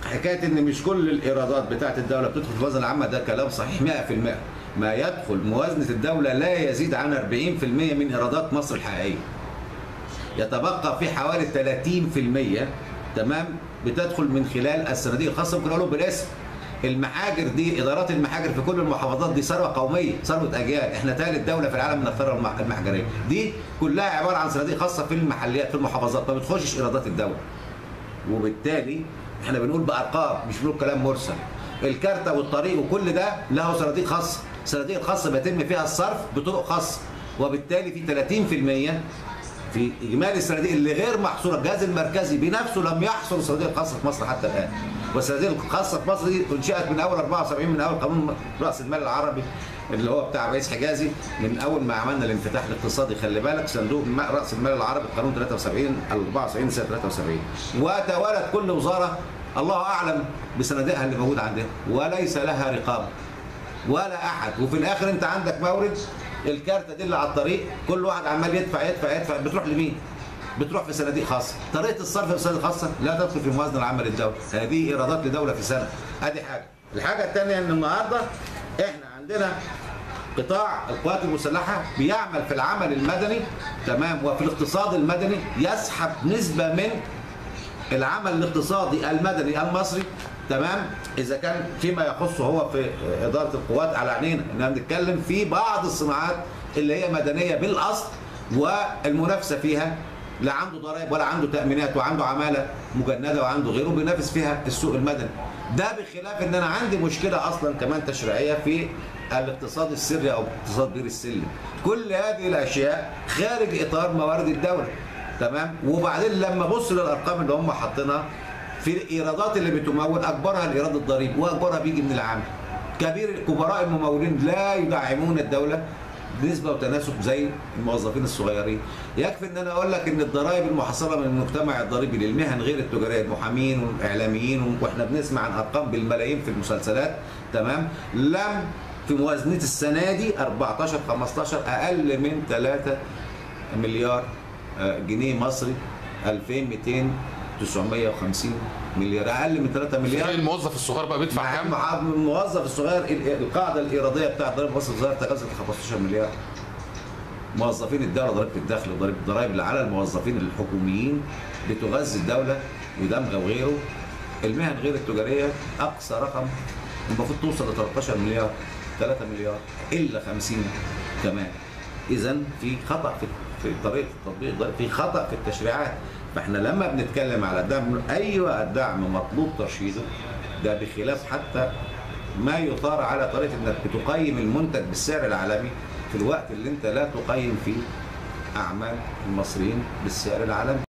حكايه ان مش كل الايرادات بتاعت الدوله بتدخل في الموازنه العامه ده كلام صحيح 100% ما يدخل موازنه الدوله لا يزيد عن 40% من ايرادات مصر الحقيقيه يتبقى في حوالي 30% تمام بتدخل من خلال الصناديق الخاصه ممكن اقول بالاسم المحاجر دي ادارات المحاجر في كل المحافظات دي ثروه قوميه ثروه اجيال احنا ثالث دوله في العالم من الثروه المح- المحجريه دي كلها عباره عن صناديق خاصه في المحليات في المحافظات ما بتخشش ايرادات الدوله وبالتالي احنا بنقول بارقام مش بنقول كلام مرسل الكارتة والطريق وكل ده له صناديق خاصه صناديق خاصه بيتم فيها الصرف بطرق خاصه وبالتالي في 30% في اجمالي الصناديق اللي غير محصوره الجهاز المركزي بنفسه لم يحصر صناديق خاصه في مصر حتى الان والصناديق الخاصه في مصر دي انشئت من اول 74 من اول قانون راس المال العربي اللي هو بتاع رئيس حجازي من اول ما عملنا الانفتاح الاقتصادي خلي بالك صندوق الم- راس المال العربي قانون 73 74 سنه 73 وتوالت كل وزاره الله اعلم بصناديقها اللي موجوده عندها وليس لها رقابه ولا احد وفي الاخر انت عندك مورد الكارته دي اللي على الطريق كل واحد عمال يدفع يدفع يدفع بتروح لمين؟ بتروح في صناديق خاصه، طريقه الصرف في الصناديق الخاصه لا تدخل في الموازنه العامه للدوله، هذه ايرادات لدوله في سنه، ادي حاجه. الحاجه الثانيه ان النهارده احنا عندنا قطاع القوات المسلحه بيعمل في العمل المدني تمام وفي الاقتصاد المدني يسحب نسبه من العمل الاقتصادي المدني المصري تمام اذا كان فيما يخصه هو في اداره القوات على عينينا اننا بنتكلم في بعض الصناعات اللي هي مدنيه بالاصل والمنافسه فيها لا عنده ضرائب ولا عنده تامينات وعنده عماله مجنده وعنده غيره بينافس فيها السوق المدني ده بخلاف ان انا عندي مشكله اصلا كمان تشريعيه في الاقتصاد السري او اقتصاد بير السلم كل هذه الاشياء خارج اطار موارد الدوله تمام وبعدين لما ابص للارقام اللي هم حاطينها في الايرادات اللي بتمول اكبرها الايراد الضريبي واكبرها بيجي من العامل كبير كبراء الممولين لا يدعمون الدوله بنسبه وتناسب زي الموظفين الصغيرين يكفي ان انا اقول لك ان الضرائب المحصله من المجتمع الضريبي للمهن غير التجاريه المحامين والاعلاميين واحنا بنسمع عن ارقام بالملايين في المسلسلات تمام لم في موازنه السنه دي 14 15 اقل من 3 مليار آه، جنيه مصري 2200 950 مليار اقل من 3 مليار تخيل الموظف الصغير بقى بيدفع مع كام؟ مع الموظف الصغير ال- القاعده الايراديه بتاعت ضريبه مصر الصغير تجاوزت 15 مليار موظفين الدوله ضريبه الدخل وضريبه الضرائب اللي على الموظفين الحكوميين بتغذي الدوله ودمغه وغيره المهن غير التجاريه اقصى رقم المفروض توصل ل 13 مليار 3 مليار الا 50 كمان اذا في خطا في في طريقه التطبيق ده في خطا في التشريعات فاحنا لما بنتكلم على الدعم ايوه الدعم مطلوب ترشيده ده بخلاف حتى ما يثار على طريقه انك بتقيم المنتج بالسعر العالمي في الوقت اللي انت لا تقيم فيه اعمال المصريين بالسعر العالمي